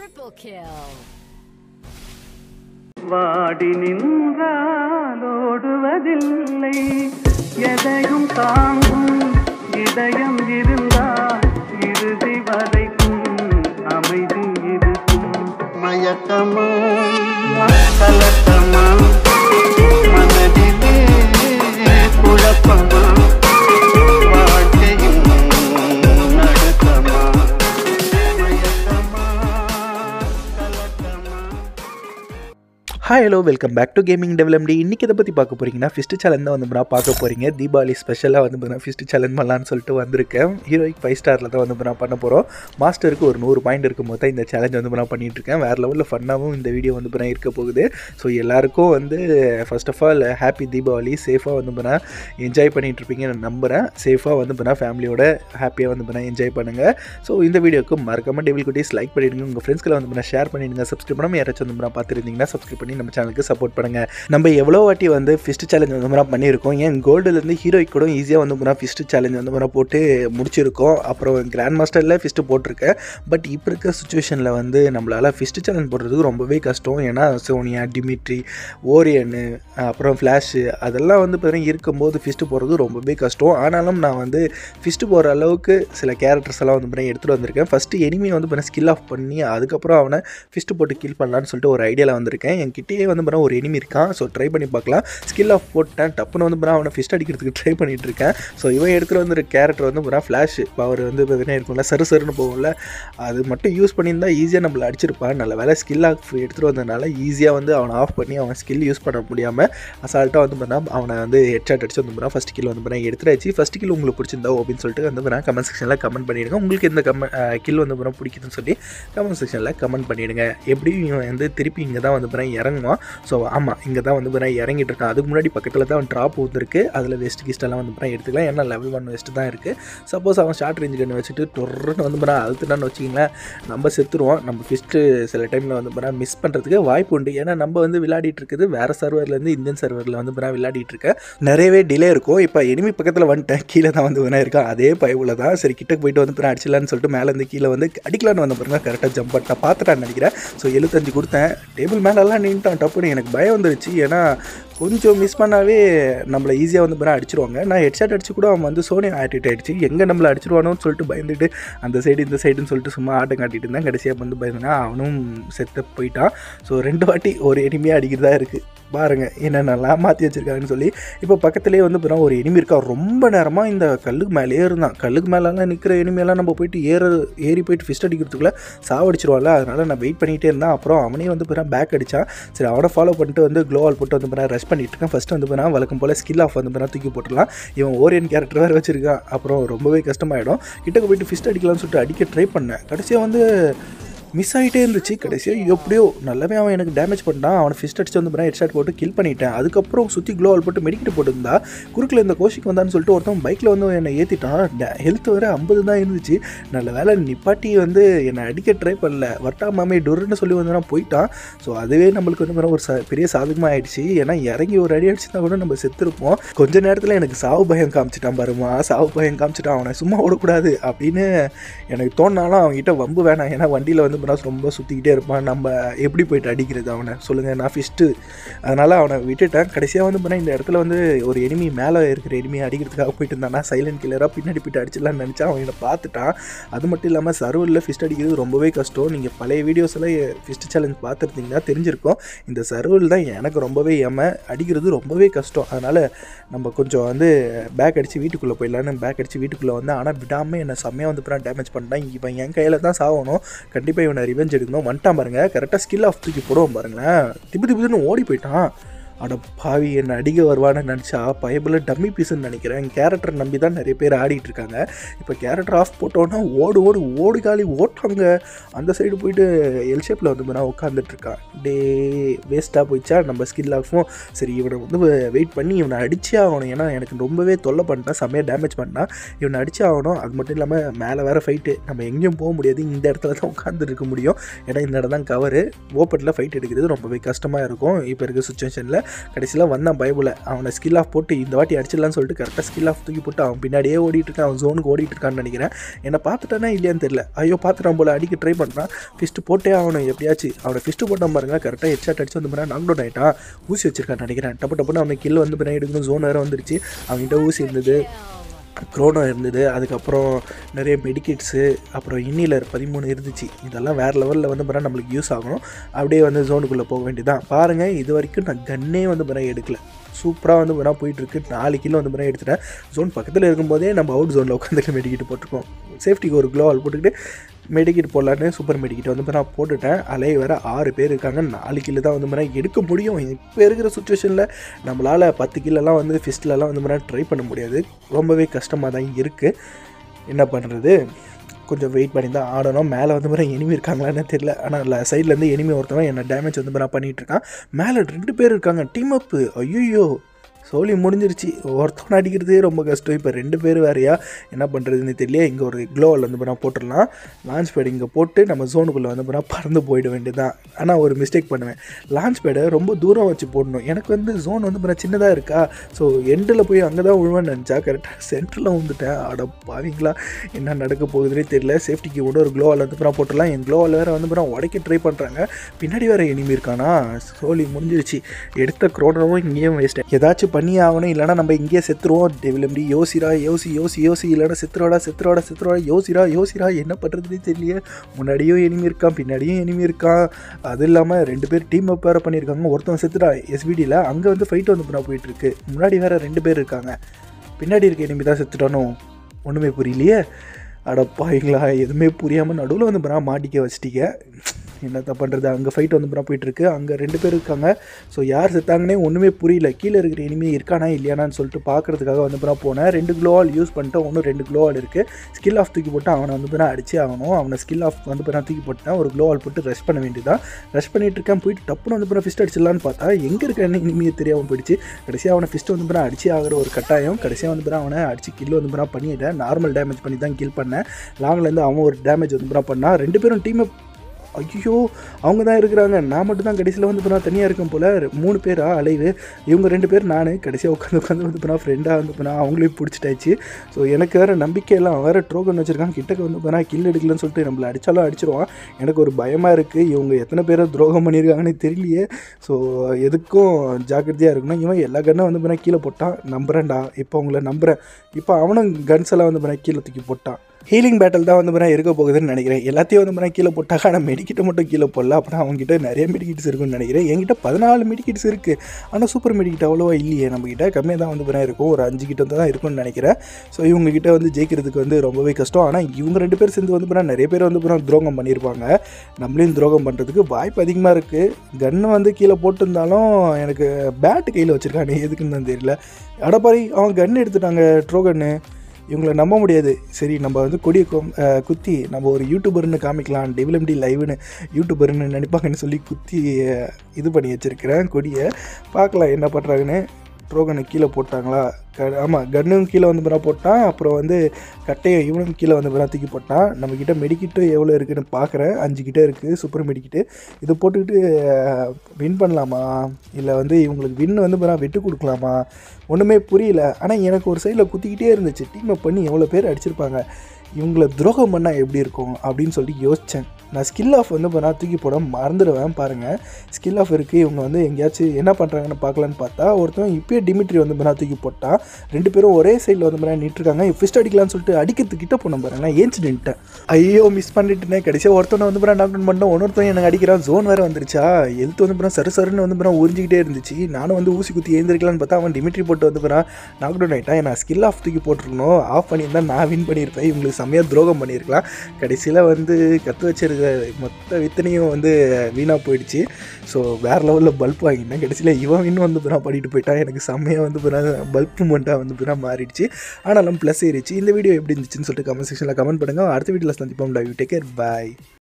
Triple kill. வாடி நின்றாலோடுவதில்லை எதையும் தாங்கும் இதயம் இருந்தால் இறுதி வரைக்கும் அமைதி இருக்கும் மயக்கமா கலக்கமா மனதிலே குழப்பமா வாழ்க்கையின் நடுக்கமா மயக்கமா கலக்கமா hi hello welcome back to gaming டெவலப்டி இன்றைக்கி இதை பற்றி பார்க்க போகிறீங்கன்னா ஃபிஸ்ட் சேலஞ்ச் தான் வந்து நான் பார்க்க போகிறீங்க தீபாவளி ஸ்பெஷலாக வந்து நான் ஃபிஸ்ட் சேலஞ்ச் பண்ணலான்னு சொல்லிட்டு வந்திருக்கேன் ஹீரோயிக் ஃபைவ் ஸ்டாரில் தான் வந்து நான் பண்ண போகிறோம் மாஸ்டருக்கு ஒரு நூறு பாயிண்ட் இருக்கும் போது தான் இந்த சேலஞ்ச் வந்து நான் பண்ணிட்டு இருக்கேன் வேறு லெவலில் ஃபன்னாகவும் இந்த வீடியோ வந்து நான் இருக்க போகுது ஸோ எல்லாருக்கும் வந்து first of all happy Deepavali சேஃபாக வந்து நான் என்ஜாய் பண்ணிட்டு இருப்பீங்கன்னு நான் நம்புகிறேன் சேஃபாக வந்து நான் ஃபேமிலியோட ஹாப்பியாக வந்து நான் என்ஜாய் பண்ணுங்கள் ஸோ இந்த வீடியோக்கு மறக்காம டெவில் குட்டீஸ் லைக் பண்ணிடுங்க உங்கள் ஃப்ரெண்ட்ஸ்களை வந்து நான் ஷேர் பண்ணிடுங்க சப்ஸ்கிரைப் பண்ணாமல் யாராச்சும் வந்து நான் பார்த்துருந்தீங்கன்னா சப்ஸ்கிரைப் பண்ணி நம்ம சேனலுக்கு சப்போர்ட் பண்ணுங்கள் நம்ம எவ்வளோ வாட்டி வந்து ஃபிஸ்ட் சேலஞ்ச் வந்து நான் பண்ணியிருக்கோம் ஏன் கோல்டுலேருந்து ஹீரோய்க்கு கூட ஈஸியாக வந்து நான் ஃபிஸ்ட் சேலஞ்ச் வந்து நான் போட்டு முடிச்சிருக்கோம் அப்புறம் கிராண்ட் மாஸ்டரில் ஃபிஸ்ட்டு போட்டிருக்கேன் பட் இப்போ இருக்க சுச்சுவேஷனில் வந்து நம்மளால் ஃபிஸ்ட் சேலஞ்ச் போடுறதுக்கு ரொம்பவே கஷ்டம் ஏன்னா சோனியா டிமிட்ரி ஓரியனு அப்புறம் ஃப்ளாஷு அதெல்லாம் வந்து பார்த்தீங்கன்னா இருக்கும்போது ஃபிஸ்ட்டு போடுறது ரொம்பவே கஷ்டம் ஆனாலும் நான் வந்து ஃபிஸ்ட்டு போகிற அளவுக்கு சில கேரக்டர்ஸ் எல்லாம் வந்து பார்த்தீங்கன்னா எடுத்துகிட்டு வந்திருக்கேன் ஃபஸ்ட்டு எனிமி வந்து பார்த்தீங்கன்னா ஸ்கில் ஆஃப் பண்ணி அதுக்கப்புறம் அவனை ஃபிஸ்ட்டு போட்டு கில் பண்ணலான்னு சொல்லிட்டு ஒரு ஐடியாவில் வந்திருக்கேன் என் கிட்டேயே வந்து பார்த்தீங்கன்னா ஒரு எனிமி இருக்கான் ஸோ ட்ரை பண்ணி பார்க்கலாம் ஸ்கில் ஆஃப் போட்டேன் டப்புன்னு வந்து பார்த்தீங்கன்னா அவனை ஃபிஸ்ட் அடிக்கிறதுக்கு ட்ரை பண்ணிட்டு இருக்கேன் ஸோ இவன் எடுத்துகிட்டு வந்து கேரக்டர் வந்து பார்த்தீங்கன்னா ஃப்ளாஷ் பவர் வந்து பார்த்தீங்கன்னா இருக்கும்ல சரு சருன்னு போகும்ல அது மட்டும் யூஸ் பண்ணியிருந்தா ஈஸியாக நம்மளை அடிச்சிருப்பான் நல்ல வேலை ஸ்கில் ஆஃப் எடுத்துகிட்டு வந்ததுனால ஈஸியாக வந்து அவனை ஆஃப் பண்ணி அவன் ஸ்கில் யூஸ் பண்ண முடியாமல் அசால்ட்டாக வந்து பண்ணா அவனை வந்து ஹெட்ஷாட் அடிச்சு வந்து பண்ணா ஃபஸ்ட் கில் வந்து பண்ணா எடுத்துடாச்சு ஃபஸ்ட் கில் உங்களுக்கு பிடிச்சிருந்தா அப்படின்னு சொல்லிட்டு வந்து பண்ணா கமெண்ட் செக்ஷனில் கமெண்ட் பண்ணிவிடுங்க உங்களுக்கு இந்த கமெண்ட் கில் வந்து பண்ணா பிடிக்குதுன்னு சொல்லி கமெண்ட் செக்ஷனில் கமெண்ட் பண்ணிவிடுங்க எப்படியும் இவன் வந்து திருப்பி இங்கே தான் வந்து பண்ணா இறங்குவான் ஸோ ஆமாம் இங்கே தான் வந்து பண்ணா இறங்கிட்டு இருக்கான் அதுக்கு முன்னாடி பக்கத்தில் தான் அவன் ட்ராப் வந்துருக்கு அதில் வெஸ்ட் கிஸ்டெல்லாம் வந்து பண்ணா எடுத்துக்கலாம் ஏன்னா லெவல் ஒன் வெஸ்ட் தான் இருக்குது சப்போஸ் அவன் ஷார்ட் ரேஞ்ச் கன் வச்சுட்டு டொர்ன்னு வந்து பண்ணா அழுத்துனான்னு வச்சிங்களேன் நம்ம செத்துருவோம் நம்ம ஃபிஸ்ட்டு சில டைமில் வந்து பண்ணா மிஸ் பண்ணுறதுக்கு வாய்ப்பு உண்டு ஏன்னா நம்ம வந்து விளையாடிட்டு இருக்குது வேறு சர்வர்லேருந்து இந்தியன் சர்வரில் வந்து பண்ணா விளையாடிட்டு இருக்கேன் நிறையவே டிலே இருக்கும் இப்போ எனிமி பக்கத்தில் வந்துட்டேன் கீழே தான் வந்து வேணா இருக்கான் அதே பயவில் தான் சரி கிட்ட போயிட்டு வந்து பண்ண அடிச்சிடலான்னு சொல்லிட்டு மேலே இருந்து கீழே வந்து அடிக்கலான்னு வந்த பாருங்க கரெக்டாக ஜம்ப் பண்ணிட்டேன் பார்த்துட்டான்னு நினைக்கிறேன் ஸோ எழுபத்தஞ்சு கொடுத்தேன் டேபிள் மேலெல்லாம் நின்ட்டான் டப்புன்னு எனக்கு பயம் வந்துருச்சு ஏன்னா கொஞ்சம் மிஸ் பண்ணாவே நம்மளை ஈஸியாக வந்து பண்ண அடிச்சிருவாங்க நான் ஹெட்ஷாட் அடிச்சு கூட அவன் வந்து சோனி ஆட்டிட் ஆயிடுச்சு எங்கே நம்மளை அடிச்சிருவானோன்னு சொல்லிட்டு பயந்துட்டு அந்த சைடு இந்த சைடுன்னு சொல்லிட்டு சும்மா ஆட்டம் காட்டிட்டு இருந்தேன் கடைசியாக வந்து பயந்துனா அவனும் செத்து போயிட்டான் ஸோ ரெண்டு வாட்டி ஒரு எனிமையாக அடிக்கிறதா இருக்குது பாருங்கள் என்னென்னலாம் மாற்றி வச்சிருக்காங்கன்னு சொல்லி இப்போ பக்கத்துலேயே வந்து பார்த்தா ஒரு எனிமி இருக்கா ரொம்ப நேரமாக இந்த கல்லுக்கு மேலேயே இருந்தான் கல்லுக்கு மேலெல்லாம் நிற்கிற எனிமையெல்லாம் நம்ம போயிட்டு ஏற ஏறி போயிட்டு ஃபிஸ்ட் அடிக்கிறதுக்குள்ளே சாவடிச்சிருவான்ல அதனால் நான் வெயிட் பண்ணிகிட்டே இருந்தேன் அப்புறம் அவனே வந்து பார்த்தா பேக் அடித்தான் சரி அவனை ஃபாலோ பண்ணிட்டு வந்து க்ளோ ஆல் போட்டு வந்து பார்த்தா ரஷ் பண்ணிட்டு இருக்கேன் ஃபஸ்ட்டு வந்து பார்த்தா வழக்கம் போல் ஸ்கில் ஆஃப் வந்து பார்த்தா தூக்கி போட்டுடலாம் இவன் ஓரியன் கேரக்டர் வேறு வச்சிருக்கான் அப்புறம் ரொம்பவே கஷ்டமாயிடும் கிட்டக்க போயிட்டு ஃபிஸ்ட் அடிக்கலாம்னு சொல்லிட்டு அடிக்க ட்ரை பண்ணேன் கடைசியாக வந்து மிஸ் ஆகிட்டே இருந்துச்சு கடைசியாக எப்படியோ நல்லாவே அவன் எனக்கு டேமேஜ் பண்ணிட்டான் அவனை ஃபிஸ்ட் அடிச்சு வந்து ஹெட் ஷாட் போட்டு கில் பண்ணிட்டேன் அதுக்கப்புறம் சுற்றி க்ளோவால் போட்டு மெடிக்கிட்டு போட்டுருந்தா குறுக்கில் இந்த கோஷிக்கு வந்தான்னு சொல்லிட்டு ஒருத்தன் பைக்கில் வந்து என்னை ஏற்றிட்டான் ஹெல்த் வர ஐம்பது தான் இருந்துச்சு நல்ல வேலை நிப்பாட்டி வந்து என்னை அடிக்க ட்ரை பண்ணல வட்டா மாமே டொருன்னு சொல்லி வந்து நான் போயிட்டான் ஸோ அதுவே நம்மளுக்கு வந்து ஒரு ச பெரிய சாதகமாக ஆயிடுச்சு ஏன்னா இறங்கி ஒரு அடி அடிச்சுனா கூட நம்ம செத்துருப்போம் கொஞ்ச நேரத்தில் எனக்கு சாவு பயம் காமிச்சிட்டான் பாருமா சாவு பயம் காமிச்சிட்டான் அவனை சும்மா விடக்கூடாது அப்படின்னு எனக்கு தோணினாலும் அவன்கிட்ட வம்பு வேணாம் ஏன்னா வண்டியில் வந்து பண்ணா ரொம்ப சுற்றிக்கிட்டே இருப்பான் நம்ம எப்படி போயிட்டு அடிக்கிறது அவனை சொல்லுங்கள் நான் ஃபிஸ்ட்டு அதனால் அவனை விட்டுட்டேன் கடைசியாக வந்து பண்ணால் இந்த இடத்துல வந்து ஒரு எனிமி மேலே இருக்கிற எனிமி அடிக்கிறதுக்காக போயிட்டு இருந்தானா சைலண்ட் கில்லராக பின்னாடி போயிட்டு அடிச்சிடலாம்னு நினச்சா அவன் என்னை பார்த்துட்டான் அது மட்டும் இல்லாமல் சர்வரில் ஃபிஸ்ட் அடிக்கிறது ரொம்பவே கஷ்டம் நீங்கள் பழைய வீடியோஸ் எல்லாம் ஃபிஸ்ட் சேலஞ்ச் பார்த்துருந்தீங்கன்னா தெரிஞ்சிருக்கும் இந்த சர்வல் தான் எனக்கு ரொம்பவே ஏம அடிக்கிறது ரொம்பவே கஷ்டம் அதனால் நம்ம கொஞ்சம் வந்து பேக் அடித்து வீட்டுக்குள்ளே போயிடலான்னு பேக் அடித்து வீட்டுக்குள்ளே வந்து ஆனால் விடாமல் என்னை செம்மையாக வந்து அப்புறம் டேமேஜ் பண்ணிட்டான் இவன் என் கையில் தான் சாகணும் கண்டிப்பாக இவனை ரிவெஞ்ச் எடுக்கணும் வந்துட்டான் பாருங்க கரெக்டாக ஸ்கில் ஆஃப் தூக்கி போடுவோம் பாருங்களேன் திப்பு திப்புன்னு ஓடி போயிட்டான் அட பாவி என்னை அடிக்க வருவான்னு நினச்சா பயபில் டம்மி பீஸ்ன்னு நினைக்கிறேன் கேரக்டர் நம்பி தான் நிறைய பேர் ஆடிட்டு இருக்காங்க இப்போ கேரக்டர் ஆஃப் போட்டோன்னா ஓடு ஓடு ஓடு காலி ஓட்டாங்க அந்த சைடு போயிட்டு எல் ஷேப்பில் வந்து நான் உட்காந்துட்டு இருக்கான் டே வேஸ்ட்டாக போயிடுச்சா நம்ம ஸ்கில் ஆஃபும் சரி இவனை வந்து வெயிட் பண்ணி இவனை அடிச்சே ஆகணும் ஏன்னா எனக்கு ரொம்பவே தொல்லை பண்ணிட்டான் செம்மையாக டேமேஜ் பண்ணான் இவனை அடிச்சே ஆகணும் அது மட்டும் இல்லாமல் மேலே வேறு ஃபைட்டு நம்ம எங்கேயும் போக முடியாது இந்த இடத்துல தான் உட்காந்து இருக்க முடியும் ஏன்னா இந்த இடம் தான் கவரு ஓப்பனில் ஃபைட் எடுக்கிறது ரொம்பவே கஷ்டமாக இருக்கும் இப்போ இருக்க சுச்சுவேஷனில் கடைசியில் வந்தான் பயபுல அவனை ஸ்கில் ஆஃப் போட்டு இந்த வாட்டி அடிச்சிடலாம்னு சொல்லிட்டு கரெக்டாக ஸ்கில் ஆஃப் தூக்கி போட்டு அவன் பின்னாடியே ஓடிட்டு இருக்கான் அவன் ஜோனுக்கு ஓடிட்டு இருக்கான்னு நினைக்கிறேன் என்னை பார்த்துட்டானா இல்லையான்னு தெரியல ஐயோ பார்த்துட்டான் போல அடிக்க ட்ரை பண்ணுறான் ஃபிஸ்ட்டு போட்டே அவனை எப்படியாச்சும் அவனை ஃபிஸ்ட்டு போட்டான் பாருங்க கரெக்டாக ஹெட்ஷாட் அடிச்சு வந்து பாருங்க நாக் டவுன் ஆகிட்டான் ஊசி வச்சிருக்கான்னு நினைக்கிறேன் டப்பு டப்புன்னு அவனை கில் வந்து பின்னாடி எடுக்கணும் ஜோன் வேறு வந்துருச்சு அவன்கிட்ட ஊசி இருந்தது க்ரோனோ இருந்தது அதுக்கப்புறம் நிறைய மெடிக்கெட்ஸு அப்புறம் இன்னிலர் பதிமூணு இருந்துச்சு இதெல்லாம் வேறு லெவலில் வந்து பார்த்தா நம்மளுக்கு யூஸ் ஆகும் அப்படியே வந்து ஜோனுக்குள்ளே போக வேண்டியதான் பாருங்கள் இது வரைக்கும் நான் கன்னே வந்து பார்த்தா எடுக்கல சூப்பராக வந்து பார்த்தா போயிட்டுருக்கு நாலு கிலோ வந்து பார்த்தா எடுத்துட்டேன் ஜோன் பக்கத்தில் இருக்கும்போதே நம்ம அவுட் ஜோனில் உட்காந்துட்டு மெடிக்கிட்டு போட்டிருக்கோம் சேஃப்டிக்கு ஒரு க்ளோவால் போட்டுக்கிட்டு மெடிக்கிட் போடலான்னு சூப்பர் மெடிக்கிட் வந்து இப்போ நான் போட்டுட்டேன் அலை வேறு ஆறு பேர் இருக்காங்க நாலு கிலோ தான் வந்து மாதிரி எடுக்க முடியும் இப்போ இருக்கிற சுச்சுவேஷனில் நம்மளால் பத்து கிலோலாம் வந்து ஃபிஸ்ட்லலாம் வந்து மாதிரி ட்ரை பண்ண முடியாது ரொம்பவே கஷ்டமாக தான் இருக்குது என்ன பண்ணுறது கொஞ்சம் வெயிட் பண்ணி தான் ஆடணும் மேலே வந்து மாதிரி எனிமி இருக்காங்களான்னு தெரியல ஆனால் சைட்லேருந்து எனிமி ஒருத்தவன் என்ன டேமேஜ் வந்து நான் பண்ணிகிட்டு இருக்கான் மேலே ரெண்டு பேர் இருக்காங்க டீம் அப்பு ஐயோ சோலி முடிஞ்சிருச்சு ஒருத்தவன் அடிக்கிறதே ரொம்ப கஷ்டம் இப்போ ரெண்டு பேர் வேறையா என்ன பண்ணுறதுன்னு தெரியல இங்கே ஒரு க்ளோவில் வந்து பண்ணால் போட்டுடலாம் லான்ச் பேட் இங்கே போட்டு நம்ம ஜோனுக்குள்ளே வந்து பண்ணால் பறந்து போயிட வேண்டியதுதான் ஆனால் ஒரு மிஸ்டேக் பண்ணுவேன் லான்ச் பேடை ரொம்ப தூரம் வச்சு போடணும் எனக்கு வந்து ஜோன் வந்து பண்ண சின்னதாக இருக்கா ஸோ எண்டில் போய் அங்கே தான் விழுவேன்னு நினச்சா கரெக்டாக சென்டரில் வந்துட்டேன் அட பாவீங்களா என்ன நடக்க போகுதுன்னே தெரியல சேஃப்டிக்கு கூட ஒரு க்ளோவால் வந்து பண்ணால் போட்டுடலாம் என் க்ளோவால் வேறு வந்து பண்ணால் உடைக்க ட்ரை பண்ணுறாங்க பின்னாடி வேறு எனிமி இருக்கானா சோலி முடிஞ்சிருச்சு எடுத்த க்ரோனவும் இங்கேயும் வேஸ்ட் ஏதாச்சும் பண்ணி ஆகணும் இல்லைனா நம்ம இங்கேயே செத்துருவோம் டெவிலம்பி யோசிரா யோசி யோசி யோசி இல்லைனா செத்துரோடா செத்துரோடா செத்துரோடா யோசிரா யோசிரா என்ன பண்ணுறதுனே தெரியல முன்னாடியும் எனிமி இருக்கான் பின்னாடியும் எனிமி இருக்கான் அது இல்லாமல் ரெண்டு பேர் டீம் அப் வேறு பண்ணியிருக்காங்க ஒருத்தன் செத்துடா எஸ்பிடியில் அங்கே வந்து ஃபைட் வந்து பண்ண போயிட்டுருக்கு முன்னாடி வேறு ரெண்டு பேர் இருக்காங்க பின்னாடி இருக்க எனிமி தான் செத்துட்டானோ ஒன்றுமே புரியலையே அடப்பாங்களா எதுவுமே புரியாமல் நடுவில் வந்து பண்ணா மாட்டிக்க வச்சிட்டீங்க என்னத்த பண்ணுறது அங்கே ஃபைட் வந்து பண்ண போயிட்டுருக்கு அங்கே ரெண்டு பேர் இருக்காங்க ஸோ யார் செத்தாங்கன்னே ஒன்றுமே புரியல கீழே இருக்கிற இனிமே இருக்கானா இல்லையானான்னு சொல்லிட்டு பார்க்குறதுக்காக வந்து பண்ண போனேன் ரெண்டு க்ளோவால் யூஸ் பண்ணிட்டு ஒன்றும் ரெண்டு க்ளோவால் இருக்குது ஸ்கில் ஆஃப் தூக்கி போட்டு அவனை வந்து பண்ண அடிச்சே ஆகணும் அவனை ஸ்கில் ஆஃப் வந்து பண்ண தூக்கி போட்டேன் ஒரு க்ளோவால் போட்டு ரஷ் பண்ண வேண்டியதான் ரஷ் பண்ணிட்டு இருக்கேன் போயிட்டு டப்புன்னு வந்து பண்ண ஃபிஸ்ட் அடிச்சிடலான்னு பார்த்தா எங்கே இருக்க இனிமே தெரியாமல் போயிடுச்சு கடைசியாக அவனை ஃபிஸ்ட் வந்து பண்ண அடிச்சு ஆகிற ஒரு கட்டாயம் கடைசியாக வந்து பண்ண அவனை அடிச்சு கில் வந்து பண்ண பண்ணிட்டேன் நார்மல் டேமேஜ் பண்ணி தான் கில் பண்ணேன் லாங்லேருந்து அவன் ஒரு டேமேஜ் வந்து பண்ண பண்ணான் ரெண்டு பேரும் டீமை ஐயோ அவங்க தான் இருக்கிறாங்க நான் மட்டும் தான் கடைசியில் வந்து நான் தனியாக இருக்கேன் போல் மூணு பேரா அலைவு இவங்க ரெண்டு பேர் நான் கடைசியாக உட்காந்து உட்காந்து வந்து போனால் ஃப்ரெண்டாக வந்து போனால் அவங்களையும் பிடிச்சிட்டாச்சு ஸோ எனக்கு வேறு நம்பிக்கையெல்லாம் வேறு ட்ரோகன் வச்சுருக்காங்க கிட்டக்க வந்து போனால் கில் எடுக்கலன்னு சொல்லிட்டு நம்மளை அடித்தாலும் அடிச்சிருவான் எனக்கு ஒரு பயமாக இருக்குது இவங்க எத்தனை பேரை துரோகம் பண்ணியிருக்காங்கன்னு தெரியலையே ஸோ எதுக்கும் ஜாக்கிரதையாக இருக்கணும் இவன் எல்லா கன்னும் வந்து போனால் கீழே போட்டான் நம்புறேன்டா இப்போ அவங்கள நம்புகிறேன் இப்போ அவனும் கன்ஸ் எல்லாம் வந்து போனால் கீழே தூக்கி போட்டான் ஹீலிங் பேட்டில் தான் வந்து பண்ண இருக்க போகுதுன்னு நினைக்கிறேன் எல்லாத்தையும் வந்து பண்ண கீழே போட்டாக்க ஆனால் மெடிக்கிட்ட மட்டும் கீழே போடல அப்புறம் அவங்ககிட்ட நிறைய மெடிக்கிட்ஸ் இருக்குன்னு நினைக்கிறேன் என்கிட்ட பதினாலு மெடிக்கிட்ஸ் இருக்குது ஆனால் சூப்பர் மெடிக்கிட் அவ்வளோவா இல்லையே நம்மக்கிட்ட கம்மியாக தான் வந்து பண்ண இருக்கும் ஒரு அஞ்சு கிட்ட தான் இருக்கும்னு நினைக்கிறேன் ஸோ இவங்ககிட்ட வந்து ஜெயிக்கிறதுக்கு வந்து ரொம்பவே கஷ்டம் ஆனால் இவங்க ரெண்டு பேர் சேர்ந்து வந்து பண்ண நிறைய பேர் வந்து பண்ண துரோகம் பண்ணியிருப்பாங்க நம்மளையும் துரோகம் பண்ணுறதுக்கு வாய்ப்பு அதிகமாக இருக்குது கன்று வந்து கீழே போட்டிருந்தாலும் எனக்கு பேட்டு கையில் வச்சுருக்கானே எதுக்குன்னு தான் தெரியல அடப்பாரி அவன் கன்று எடுத்துட்டாங்க ட்ரோகன்னு இவங்கள நம்ப முடியாது சரி நம்ம வந்து கொடியை கொம் அஹ் குத்தி நம்ம ஒரு யூடியூபர்னு காமிக்கலாம் டெவலப்டி லைவ்னு யூடியூபர்னு நினைப்பாங்கன்னு சொல்லி குத்தி அஹ், இது பண்ணி வச்சுருக்கிறேன் கொடியை பார்க்கலாம் என்ன பண்ணுறாங்கன்னு ட்ரோகனை கீழே போட்டாங்களா க ஆமாம் கன்னும் கீழே வந்து பிறா போட்டான் அப்புறம் வந்து கட்டையும் இவனும் கீழே வந்து பிறா தூக்கி போட்டான் நம்மக்கிட்ட மெடிக்கிட்டு எவ்வளோ இருக்குன்னு பார்க்குறேன் அஞ்சு கிட்ட இருக்குது சூப்பர் மெடிக்கிட்டு இது போட்டுக்கிட்டு வின் பண்ணலாமா இல்லை வந்து இவங்களுக்கு வின் வந்து பிறா விட்டு கொடுக்கலாமா ஒன்றுமே புரியல ஆனால் எனக்கு ஒரு சைடில் குத்திக்கிட்டே இருந்துச்சு டீமை பண்ணி எவ்வளோ பேர் அடிச்சிருப்பாங்க இவங்கள துரோகம் பண்ணால் எப்படி இருக்கும் அப்படின்னு சொல்லி யோசித்தேன் நான் ஸ்கில் ஆஃப் வந்து பண்ணால் தூக்கி போட மறந்துடுவேன் பாருங்கள் ஸ்கில் ஆஃப் இருக்குது இவங்க வந்து எங்கேயாச்சும் என்ன பண்ணுறாங்கன்னு பார்க்கலான்னு பார்த்தா ஒருத்தன் இப்பயே டிமிட்ரி வந்து பண்ணால் தூக்கி போட்டான் ரெண்டு பேரும் ஒரே சைடில் வந்து பண்ணால் நின்றுருக்காங்க ஃபிஸ்ட் அடிக்கலாம்னு சொல்லிட்டு அடிக்கிறதுக்கு கிட்ட போன பாருங்களேன் ஏஞ்சி நின்ட்டேன் ஐயோ மிஸ் பண்ணிட்டுனே கடைசியாக ஒருத்தனை வந்து பண்ணால் நாக் பண்ண இன்னொருத்தன் எனக்கு அடிக்கிறான் ஜோன் வேறு வந்துருச்சா எழுத்து வந்து பண்ணால் சரு சருன்னு வந்து பண்ணால் உறிஞ்சிக்கிட்டே இருந்துச்சு நானும் வந்து ஊசி குத்தி எழுந்திருக்கலான்னு பார்த்தா அவன் டிமிட்ரி போட்டு வந்து பண்ணால் நாக் டவுன் ஆகிட்டான் நான் ஸ்கில் ஆஃப் தூக்கி போட்டிருக்கணும் ஆஃப் பண்ணியிருந்தா நான் வின் பண்ணியிருப்பேன் இவங்களுக்கு செம்மையாக துரோகம் பண்ணியிருக்கலாம் கடைசியில் வந்து கற்று வச்சிருக்க மொத்த வித்தனையும் வந்து வீணாக போயிடுச்சு ஸோ வேறு லெவலில் பல்ப் வாங்கிட்டேன் கடைசியில் இவன் இன்னும் வந்து பிறா பண்ணிட்டு போயிட்டான் எனக்கு செம்மையாக வந்து பிறா பல்ப் மூமெண்ட்டாக வந்து பிறா மாறிடுச்சு ஆனாலும் ப்ளஸ் ஏறிச்சு இந்த வீடியோ எப்படி இருந்துச்சுன்னு சொல்லிட்டு கமெண்ட் செக்ஷனில் கமெண்ட் பண்ணுங்கள் அடுத்த வீடியோவில் சந்திப்போம் love you take care bye